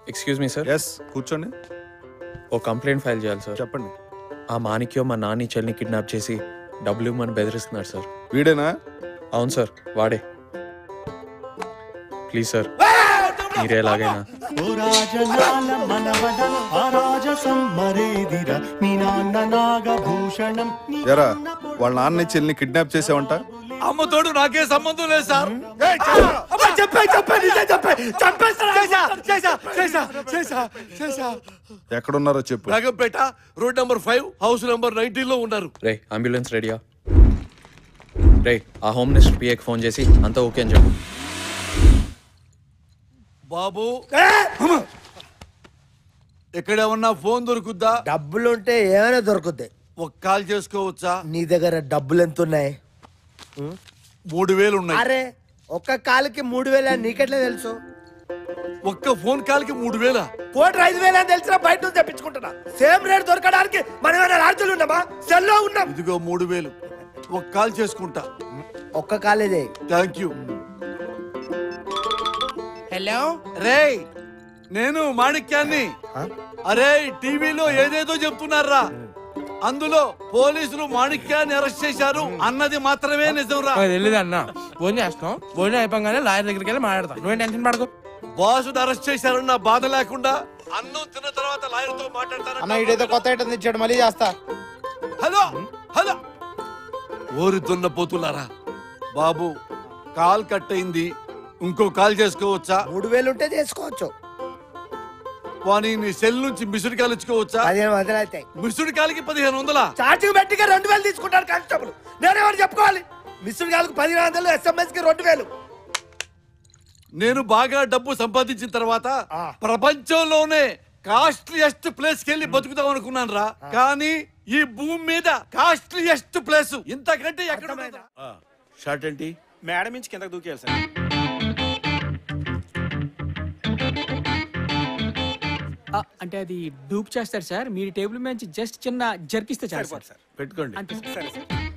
Excuse me sir yes కూర్చోండి ఓ complaint file చేయాలి సార్ చెప్పండి ఆ మాణిక్యం మా నాని చెల్లిని కిడ్నాప్ చేసి డబ్బులు ఇవ్వమని బెదిరిస్తున్నాడు సార్ వీడేనా అవును సార్ వాడే ప్లీజ్ సార్ మీరే ఎలాగైనా ఓ రాజనాల మనవడ ఆ రాజసం మరేదిర మీ నాన్న నాగభూషణం నీ ఎరా వాళ్ళ నాన్న చెల్లిని కిడ్నాప్ చేసావంట అమ్మతోడు నాకే సంబంధం లేదు సార్ చెప్పే చెప్పే నిజం చెప్పే చంపేస్తా చేసా చేసా చేసా చేసా చేసా ఎక్కడున్నారో చెప్పు Ragampet road number five house number nineteen లో ఉన్నారు రే అంబులెన్స్ రెడీయా రే ఆ హోమ్ మినిస్టర్ పిఏకి ఫోన్ చేసి అంతా ఓకే అని చెప్పు బాబు ఎక్కడ ఉన్నా ఫోన్ దొరుకుద్దా డబ్బులుంటే ఏమైనా దొరుకుతాయి ఒక కాల్ చేసుకోవచ్చా నీ దగ్గర డబ్బులు ఎంత ఉన్నాయి మూడు వేలు ఉన్నాయి అరే ఒక్క కాలుకి మూడు వేల నీకెట్లా తెలుసు ఒక్క ఫోన్ కాల్ కి మూడు వేల కోటి ఐదు వేల అని తెలిసిన బయట నుంచి తెప్పించుకుంటున్నా సేమ్ రేట్ దొరకడానికి మనం ఏమైనా రాజులు ఉన్నామా సెల్లో ఉన్నాం ఇదిగో మూడు వేలు ఒక కాల్ చేసుకుంటా ఒక్క కాలేదే థ్యాంక్ యూ హలో రే నేను మాణిక్యాన్ని అరే టీవీలో ఏదేదో చెప్తున్నారా అందులో పోలీసులు మాణిక్యాన్ని అరెస్ట్ చేశారు అన్నది మాత్రమే నిజం రా నాకు తెలియదు అన్న ఫోన్ చేస్తాం ఫోన్ అయిపోగానే లాయర్ దగ్గరికి వెళ్ళి మాట్లాడతాం నువ్వేం టెన్షన్ పడకు బాసుని అరెస్ట్ చేశారన్న బాధ లేకుండా అన్నం తిన్న తర్వాత లాయర్ తో అన్న ఇడేదో మాట్లాడతాను కొత్త ఐటమ్ తెచ్చాడు మళ్ళీ చేస్తా హలో హలో ఓరి దున్న పోతులారా బాబు కాల్ కట్ అయింది ఇంకో కాల్ చేసుకోవచ్చా మూడు వేలు ఉంటే చేసుకోవచ్చు వాణి నీ సెల్ నుంచి మిస్డ్ కాల్ ఇచ్చుకోవచ్చా పదిహేను వందలు అవుతాయి మిస్డ్ కాల్కి పదిహేను వందలా ఛార్జింగ్ పెట్టిగా రెండు వేలు తీసుకుంటారు కానిస్టేబుల్ నేనేమని చెప్పుకోవాలి మిస్టర్ గారికి పదిహేను వందలు ఎస్ఎంఎస్ కి రెండు వేలు నేను బాగా డబ్బు సంపాదించిన తర్వాత ఆ. ప్రపంచంలోనే కాస్ట్లీయెస్ట్ ప్లేస్ కి వెళ్ళి బతుకుదాం అనుకున్నాను రా కానీ ఈ భూమి మీద కాస్ట్లీయెస్ట్ ప్లేస్ ఇంతకంటే ఎక్కడ అర్థమైందా? షార్ట్ ఏంటి మేడం నుంచి కిందకి దూకేయాలి సార్ ఆ, అంటే అది డూప్ చేస్తారు సార్ మీరు టేబుల్ మీద నుంచి జస్ట్ చిన్న జర్కిస్తే చాలు సార్ సరిపోదు సార్ పెట్టుకోండి అంతే సార్ సరే సార్